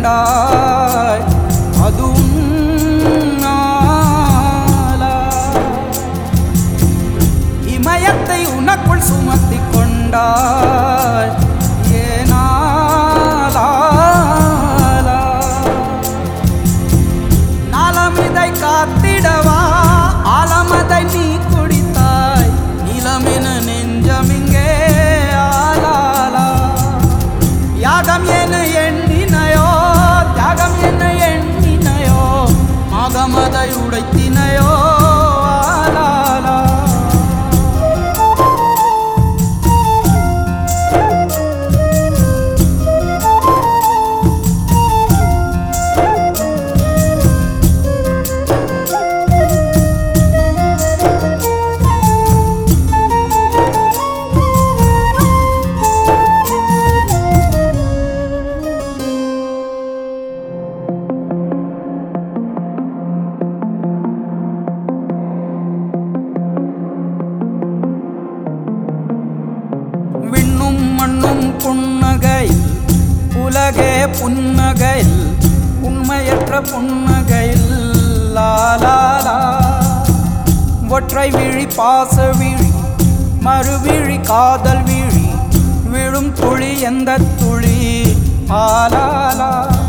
கொண்டாய் அதுவும் நாளா இமயத்தை உனக்குள் சுமத்தி கொண்டாய் ஏனாலா நலமிதை காத்திடவா ஆலமதை நீ குடித்தாய் நிலமென நெஞ்சமிங்கே ஆலாலா யாகம் என எண்ணினையோ தியாகம் என எண்ணினையோ மகமதை உடைத்தினையோ ஆலாலா விண்ணும் மண்ணும் புன்னகையில் உலகே புன்னகையில் உண்மையற்ற புன்னகையில் லாலாலா ஒற்றை விழி பாச விழி மறுவிழி காதல் விழி விழும் துளி எந்த துளி ஆலாலா